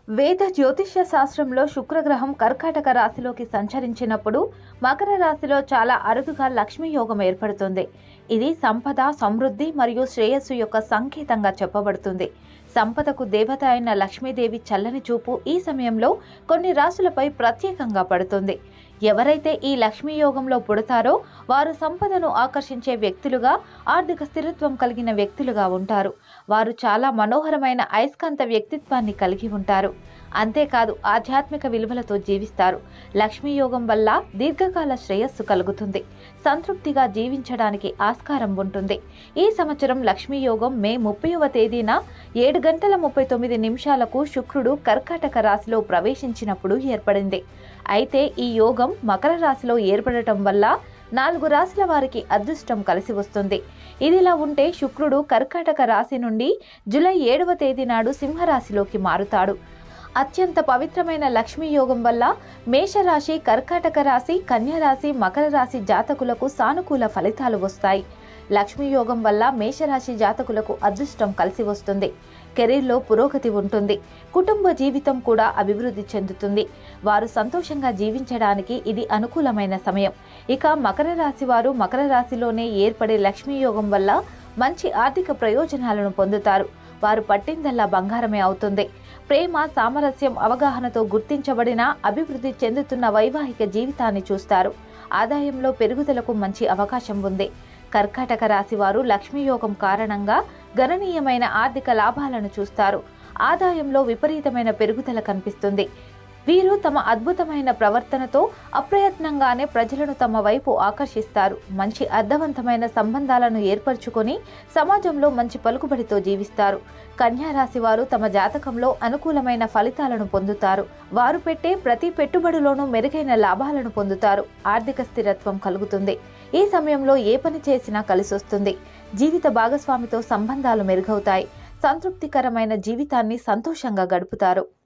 వేద జ్యోతిష్య శాస్త్రంలో శుక్రగ్రహం కర్కాటక రాశిలోకి సంచరించినప్పుడు మకర రాశిలో చాలా అరుదుగా లక్ష్మీ యోగం ఏర్పడుతుంది ఇది సంపద సమృద్ధి మరియు శ్రేయస్సు యొక్క సంకేతంగా చెప్పబడుతుంది సంపదకు దేవత అయిన లక్ష్మీదేవి చల్లని చూపు ఈ సమయంలో కొన్ని రాశులపై ప్రత్యేకంగా పడుతుంది ఎవరైతే ఈ లక్ష్మీ యోగంలో పుడతారో వారు సంపదను ఆకర్షించే వ్యక్తులుగా ఆర్థిక స్థిరత్వం కలిగిన వ్యక్తులుగా ఉంటారు వారు చాలా మనోహరమైన అయస్కాంత వ్యక్తిత్వాన్ని కలిగి ఉంటారు అంతేకాదు ఆధ్యాత్మిక విలువలతో జీవిస్తారు లక్ష్మీ యోగం వల్ల దీర్ఘకాల శ్రేయస్సు కలుగుతుంది సంతృప్తిగా జీవించడానికి ఆస్కారం ఉంటుంది ఈ సంవత్సరం లక్ష్మీ యోగం మే ముప్పైవ తేదీన ఏడు గంటల ముప్పై తొమ్మిది నిమిషాలకు శుక్రుడు కర్కాటక రాశిలో ప్రవేశించినప్పుడు ఏర్పడింది అయితే ఈ యోగం మకర రాశిలో ఏర్పడటం వల్ల నాలుగు రాశుల వారికి అదృష్టం కలిసి వస్తుంది ఇదిలా ఉంటే శుక్రుడు కర్కాటక రాశి నుండి జూలై ఏడవ తేదీ నాడు సింహరాశిలోకి మారుతాడు అత్యంత పవిత్రమైన లక్ష్మీ యోగం వల్ల మేషరాశి కర్కాటక రాశి కన్యా రాశి మకర రాశి జాతకులకు సానుకూల ఫలితాలు వస్తాయి లక్ష్మీ యోగం వల్ల మేషరాశి జాతకులకు అదృష్టం కలిసి వస్తుంది కెరీర్లో పురోగతి ఉంటుంది కుటుంబ జీవితం కూడా అభివృద్ధి చెందుతుంది వారు సంతోషంగా జీవించడానికి ఇది అనుకూలమైన సమయం ఇక మకర రాశి వారు మకర రాశిలోనే ఏర్పడే లక్ష్మీ యోగం వల్ల మంచి ఆర్థిక ప్రయోజనాలను పొందుతారు వారు పట్టిందల్లా బంగారమే అవుతుంది ప్రేమ సామరస్యం అవగాహనతో గుర్తించబడిన అభివృద్ధి చెందుతున్న వైవాహిక జీవితాన్ని చూస్తారు ఆదాయంలో పెరుగుదలకు మంచి అవకాశం ఉంది కర్కాటక రాశి వారు లక్ష్మీ యోగం కారణంగా గణనీయమైన ఆర్థిక లాభాలను చూస్తారు ఆదాయంలో విపరీతమైన పెరుగుదల కనిపిస్తుంది వీరు తమ అద్భుతమైన ప్రవర్తనతో అప్రయత్నంగానే ప్రజలను తమ వైపు ఆకర్షిస్తారు మంచి అర్థవంతమైన సంబంధాలను ఏర్పరచుకొని సమాజంలో మంచి పలుకుబడితో జీవిస్తారు కన్యా రాశి వారు తమ జాతకంలో అనుకూలమైన ఫలితాలను పొందుతారు వారు పెట్టే ప్రతి పెట్టుబడిలోనూ మెరుగైన లాభాలను పొందుతారు ఆర్థిక స్థిరత్వం కలుగుతుంది ఈ సమయంలో ఏ పని చేసినా కలిసొస్తుంది జీవిత భాగస్వామితో సంబంధాలు మెరుగవుతాయి సంతృప్తికరమైన జీవితాన్ని సంతోషంగా గడుపుతారు